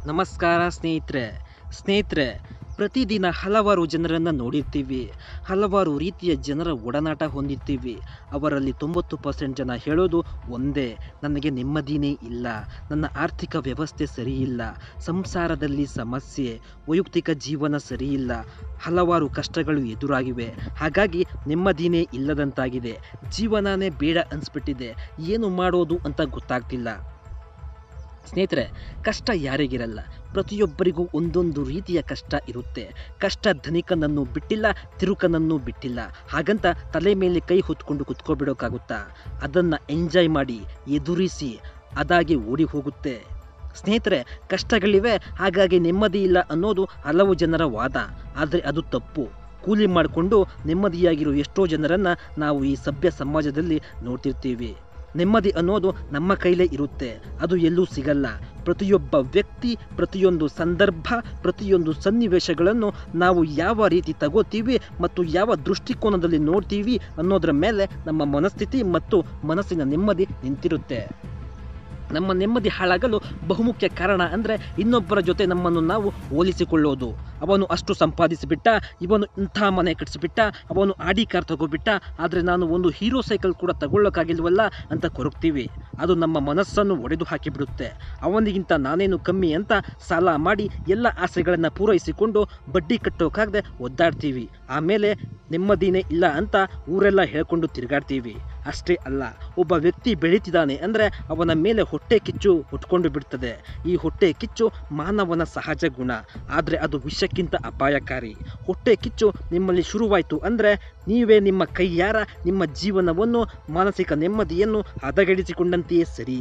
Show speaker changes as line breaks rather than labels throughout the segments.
ನಮಸ್ಕಾರ ಸ್ನೇಹಿತರೆ ಸ್ನೇಹಿತರೆ ಪ್ರತಿದಿನ ಹಲವಾರು ಜನರನ್ನು ನೋಡಿರ್ತೀವಿ ಹಲವಾರು ರೀತಿಯ ಜನರ ಒಡನಾಟ ಹೊಂದಿರ್ತೀವಿ ಅವರಲ್ಲಿ ತೊಂಬತ್ತು ಪರ್ಸೆಂಟ್ ಜನ ಹೇಳೋದು ಒಂದೇ ನನಗೆ ನೆಮ್ಮದಿನೇ ಇಲ್ಲ ನನ್ನ ಆರ್ಥಿಕ ವ್ಯವಸ್ಥೆ ಸರಿಯಿಲ್ಲ ಸಂಸಾರದಲ್ಲಿ ಸಮಸ್ಯೆ ವೈಯಕ್ತಿಕ ಜೀವನ ಸರಿಯಿಲ್ಲ ಹಲವಾರು ಕಷ್ಟಗಳು ಎದುರಾಗಿವೆ ಹಾಗಾಗಿ ನೆಮ್ಮದಿನೇ ಇಲ್ಲದಂತಾಗಿದೆ ಜೀವನನೇ ಬೇಡ ಅನಿಸ್ಬಿಟ್ಟಿದೆ ಏನು ಮಾಡೋದು ಅಂತ ಗೊತ್ತಾಗ್ತಿಲ್ಲ ಸ್ನೇಹಿತರೆ ಕಷ್ಟ ಯಾರಿಗಿರಲ್ಲ ಪ್ರತಿಯೊಬ್ಬರಿಗೂ ಒಂದೊಂದು ರೀತಿಯ ಕಷ್ಟ ಇರುತ್ತೆ ಕಷ್ಟ ಧನಿಕನನ್ನು ಬಿಟ್ಟಿಲ್ಲ ತಿರುಕನನ್ನು ಬಿಟ್ಟಿಲ್ಲ ಹಾಗಂತ ತಲೆ ಮೇಲೆ ಕೈ ಹೊತ್ಕೊಂಡು ಕುತ್ಕೊಬಿಡೋಕ್ಕಾಗುತ್ತಾ ಅದನ್ನು ಎಂಜಾಯ್ ಮಾಡಿ ಎದುರಿಸಿ ಅದಾಗಿ ಓಡಿ ಹೋಗುತ್ತೆ ಸ್ನೇಹಿತರೆ ಕಷ್ಟಗಳಿವೆ ಹಾಗಾಗಿ ನೆಮ್ಮದಿ ಇಲ್ಲ ಅನ್ನೋದು ಹಲವು ಜನರ ವಾದ ಆದರೆ ಅದು ತಪ್ಪು ಕೂಲಿ ಮಾಡಿಕೊಂಡು ನೆಮ್ಮದಿಯಾಗಿರೋ ಎಷ್ಟೋ ಜನರನ್ನು ನಾವು ಈ ಸಭ್ಯ ಸಮಾಜದಲ್ಲಿ ನೋಡ್ತಿರ್ತೀವಿ ನೆಮ್ಮದಿ ಅನ್ನೋದು ನಮ್ಮ ಕೈಲೇ ಇರುತ್ತೆ ಅದು ಎಲ್ಲೂ ಸಿಗಲ್ಲ ಪ್ರತಿಯೊಬ್ಬ ವ್ಯಕ್ತಿ ಪ್ರತಿಯೊಂದು ಸಂದರ್ಭ ಪ್ರತಿಯೊಂದು ಸನ್ನಿವೇಶಗಳನ್ನು ನಾವು ಯಾವ ರೀತಿ ತಗೋತೀವಿ ಮತ್ತು ಯಾವ ದೃಷ್ಟಿಕೋನದಲ್ಲಿ ನೋಡ್ತೀವಿ ಅನ್ನೋದರ ಮೇಲೆ ನಮ್ಮ ಮನಸ್ಥಿತಿ ಮತ್ತು ಮನಸ್ಸಿನ ನೆಮ್ಮದಿ ನಿಂತಿರುತ್ತೆ ನಮ್ಮ ನೆಮ್ಮದಿ ಹಾಳಾಗಲು ಬಹುಮುಖ್ಯ ಕಾರಣ ಅಂದರೆ ಇನ್ನೊಬ್ಬರ ಜೊತೆ ನಮ್ಮನ್ನು ನಾವು ಹೋಲಿಸಿಕೊಳ್ಳೋದು ಅವನು ಅಷ್ಟು ಸಂಪಾದಿಸಿಬಿಟ್ಟ ಇವನು ಇಂಥ ಮನೆ ಕಟ್ಟಿಸಿಬಿಟ್ಟ ಅವನು ಆಡಿ ಕಾರ್ ತಗೋಬಿಟ್ಟ ಆದರೆ ನಾನು ಒಂದು ಹೀರೋ ಸೈಕಲ್ ಕೂಡ ತಗೊಳ್ಳೋಕ್ಕಾಗಿಲ್ವಲ್ಲ ಅಂತ ಕೊರಗ್ತೀವಿ ಅದು ನಮ್ಮ ಮನಸ್ಸನ್ನು ಒಡೆದು ಹಾಕಿಬಿಡುತ್ತೆ ಅವನಿಗಿಂತ ನಾನೇನು ಕಮ್ಮಿ ಅಂತ ಸಾಲ ಮಾಡಿ ಎಲ್ಲ ಆಸೆಗಳನ್ನು ಪೂರೈಸಿಕೊಂಡು ಬಡ್ಡಿ ಕಟ್ಟೋಕ್ಕಾಗದೆ ಒದ್ದಾಡ್ತೀವಿ ಆಮೇಲೆ ನೆಮ್ಮದಿನೇ ಇಲ್ಲ ಅಂತ ಊರೆಲ್ಲ ಹೇಳ್ಕೊಂಡು ತಿರುಗಾಡ್ತೀವಿ ಅಷ್ಟೇ ಅಲ್ಲ ಒಬ್ಬ ವ್ಯಕ್ತಿ ಬೆಳೀತಿದ್ದಾನೆ ಅಂದರೆ ಅವನ ಮೇಲೆ ಹೊಟ್ಟೆ ಕಿಚ್ಚು ಹುಟ್ಕೊಂಡು ಬಿಡ್ತದೆ ಈ ಹೊಟ್ಟೆ ಕಿಚ್ಚು ಮಾನವನ ಸಹಜ ಗುಣ ಆದರೆ ಅದು ವಿಷಕ್ಕಿಂತ ಅಪಾಯಕಾರಿ ಹೊಟ್ಟೆ ಕಿಚ್ಚು ನಿಮ್ಮಲ್ಲಿ ಶುರುವಾಯಿತು ಅಂದರೆ ನೀವೇ ನಿಮ್ಮ ಕೈಯಾರ ನಿಮ್ಮ ಜೀವನವನ್ನು ಮಾನಸಿಕ ನೆಮ್ಮದಿಯನ್ನು ಹದಗೆಡಿಸಿಕೊಂಡಂತೆಯೇ ಸರಿ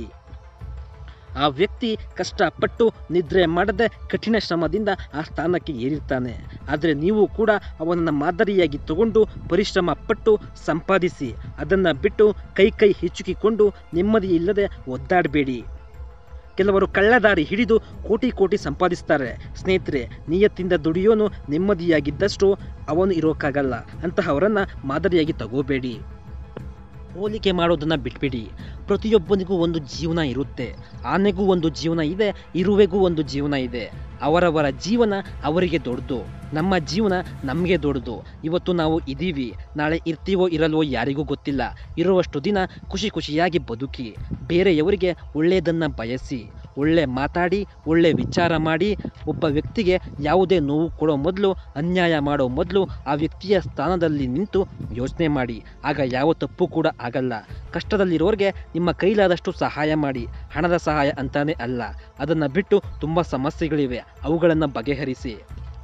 ಆ ವ್ಯಕ್ತಿ ಕಷ್ಟಪಟ್ಟು ನಿದ್ರೆ ಮಾಡದೆ ಕಠಿಣ ಶ್ರಮದಿಂದ ಆ ಸ್ಥಾನಕ್ಕೆ ಏರಿರ್ತಾನೆ ಆದರೆ ನೀವು ಕೂಡ ಅವನನ್ನು ಮಾದರಿಯಾಗಿ ತಗೊಂಡು ಪರಿಶ್ರಮ ಪಟ್ಟು ಸಂಪಾದಿಸಿ ಅದನ್ನು ಬಿಟ್ಟು ಕೈ ಕೈ ಹೆಚ್ಚುಕಿಕೊಂಡು ನೆಮ್ಮದಿ ಇಲ್ಲದೆ ಒದ್ದಾಡಬೇಡಿ ಕೆಲವರು ಕಳ್ಳದಾರಿ ಹಿಡಿದು ಕೋಟಿ ಕೋಟಿ ಸಂಪಾದಿಸ್ತಾರೆ ಸ್ನೇಹಿತರೆ ನಿಯತ್ತಿಂದ ದುಡಿಯೋನು ನೆಮ್ಮದಿಯಾಗಿದ್ದಷ್ಟು ಅವನು ಇರೋಕ್ಕಾಗಲ್ಲ ಅಂತಹವರನ್ನು ಮಾದರಿಯಾಗಿ ತಗೋಬೇಡಿ ಹೋಲಿಕೆ ಮಾಡೋದನ್ನು ಬಿಟ್ಬಿಡಿ ಪ್ರತಿಯೊಬ್ಬನಿಗೂ ಒಂದು ಜೀವನ ಇರುತ್ತೆ ಆನೆಗೂ ಒಂದು ಜೀವನ ಇದೆ ಇರುವೆಗೂ ಒಂದು ಜೀವನ ಇದೆ ಅವರವರ ಜೀವನ ಅವರಿಗೆ ದೊಡ್ಡದು ನಮ್ಮ ಜೀವನ ನಮಗೆ ದೊಡ್ಡದು ಇವತ್ತು ನಾವು ಇದ್ದೀವಿ ನಾಳೆ ಇರ್ತೀವೋ ಇರಲ್ವೋ ಯಾರಿಗೂ ಗೊತ್ತಿಲ್ಲ ಇರುವಷ್ಟು ದಿನ ಖುಷಿ ಖುಷಿಯಾಗಿ ಬದುಕಿ ಬೇರೆಯವರಿಗೆ ಒಳ್ಳೆಯದನ್ನು ಬಯಸಿ ಒಳ್ಳೆ ಮಾತಾಡಿ ಒಳ್ಳೆ ವಿಚಾರ ಮಾಡಿ ಒಬ್ಬ ವ್ಯಕ್ತಿಗೆ ಯಾವುದೇ ನೋವು ಕೊಡೋ ಮೊದಲು ಅನ್ಯಾಯ ಮಾಡೋ ಮೊದಲು ಆ ವ್ಯಕ್ತಿಯ ಸ್ಥಾನದಲ್ಲಿ ನಿಂತು ಯೋಚನೆ ಮಾಡಿ ಆಗ ಯಾವ ತಪ್ಪು ಕೂಡ ಆಗಲ್ಲ ಕಷ್ಟದಲ್ಲಿರೋರಿಗೆ ನಿಮ್ಮ ಕೈಲಾದಷ್ಟು ಸಹಾಯ ಮಾಡಿ ಹಣದ ಸಹಾಯ ಅಂತಾನೆ ಅಲ್ಲ ಅದನ್ನು ಬಿಟ್ಟು ತುಂಬ ಸಮಸ್ಯೆಗಳಿವೆ ಅವುಗಳನ್ನು ಬಗೆಹರಿಸಿ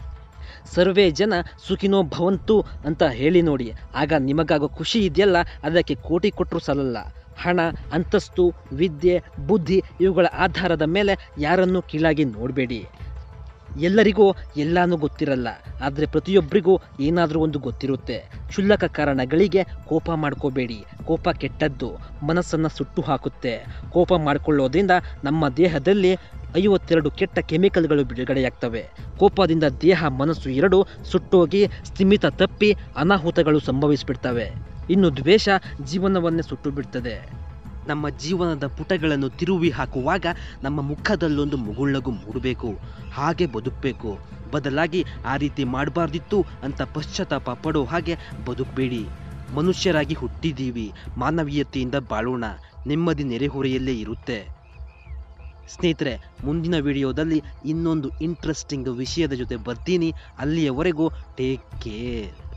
ಸರ್ವೇ ಜನ ಸುಖಿನೋ ಭವಂತು ಅಂತ ಹೇಳಿ ನೋಡಿ ಆಗ ನಿಮಗಾಗೋ ಖುಷಿ ಇದೆಯಲ್ಲ ಅದಕ್ಕೆ ಕೋಟಿ ಕೊಟ್ಟರು ಸಲ್ಲಲ್ಲ ಹಣ ಅಂತಸ್ತು ವಿದ್ಯೆ ಬುದ್ಧಿ ಇವುಗಳ ಆಧಾರದ ಮೇಲೆ ಯಾರನ್ನೂ ಕೀಳಾಗಿ ನೋಡಬೇಡಿ ಎಲ್ಲರಿಗೂ ಎಲ್ಲಾನು ಗೊತ್ತಿರಲ್ಲ ಆದರೆ ಪ್ರತಿಯೊಬ್ಬರಿಗೂ ಏನಾದರೂ ಒಂದು ಗೊತ್ತಿರುತ್ತೆ ಕ್ಷುಲ್ಲಕ ಕಾರಣಗಳಿಗೆ ಕೋಪ ಮಾಡ್ಕೋಬೇಡಿ ಕೋಪ ಕೆಟ್ಟದ್ದು ಮನಸ್ಸನ್ನು ಸುಟ್ಟು ಹಾಕುತ್ತೆ ಕೋಪ ಮಾಡಿಕೊಳ್ಳೋದ್ರಿಂದ ನಮ್ಮ ದೇಹದಲ್ಲಿ ಐವತ್ತೆರಡು ಕೆಟ್ಟ ಕೆಮಿಕಲ್ಗಳು ಬಿಡುಗಡೆಯಾಗ್ತವೆ ಕೋಪದಿಂದ ದೇಹ ಮನಸ್ಸು ಎರಡು ಸುಟ್ಟೋಗಿ ಸ್ಥಿಮಿತ ತಪ್ಪಿ ಅನಾಹುತಗಳು ಸಂಭವಿಸಿಬಿಡ್ತವೆ ಇನ್ನು ದ್ವೇಷ ಜೀವನವನ್ನೇ ಸುಟ್ಟು ಬಿಡ್ತದೆ ನಮ್ಮ ಜೀವನದ ಪುಟಗಳನ್ನು ತಿರುವಿ ಹಾಕುವಾಗ ನಮ್ಮ ಮುಖದಲ್ಲೊಂದು ಮುಗುಳ್ನಗು ಮೂಡಬೇಕು ಹಾಗೆ ಬದುಕಬೇಕು ಬದಲಾಗಿ ಆ ರೀತಿ ಮಾಡಬಾರ್ದಿತ್ತು ಅಂತ ಪಶ್ಚಾತ್ತಾಪ ಪಡೋ ಹಾಗೆ ಬದುಕಬೇಡಿ ಮನುಷ್ಯರಾಗಿ ಹುಟ್ಟಿದ್ದೀವಿ ಮಾನವೀಯತೆಯಿಂದ ಬಾಳೋಣ ನೆಮ್ಮದಿ ನೆರೆಹೊರೆಯಲ್ಲೇ ಇರುತ್ತೆ ಸ್ನೇಹಿತರೆ ಮುಂದಿನ ವಿಡಿಯೋದಲ್ಲಿ ಇನ್ನೊಂದು ಇಂಟ್ರೆಸ್ಟಿಂಗ್ ವಿಷಯದ ಜೊತೆ ಬರ್ತೀನಿ ಅಲ್ಲಿಯವರೆಗೂ ಟೇಕ್ ಕೇರ್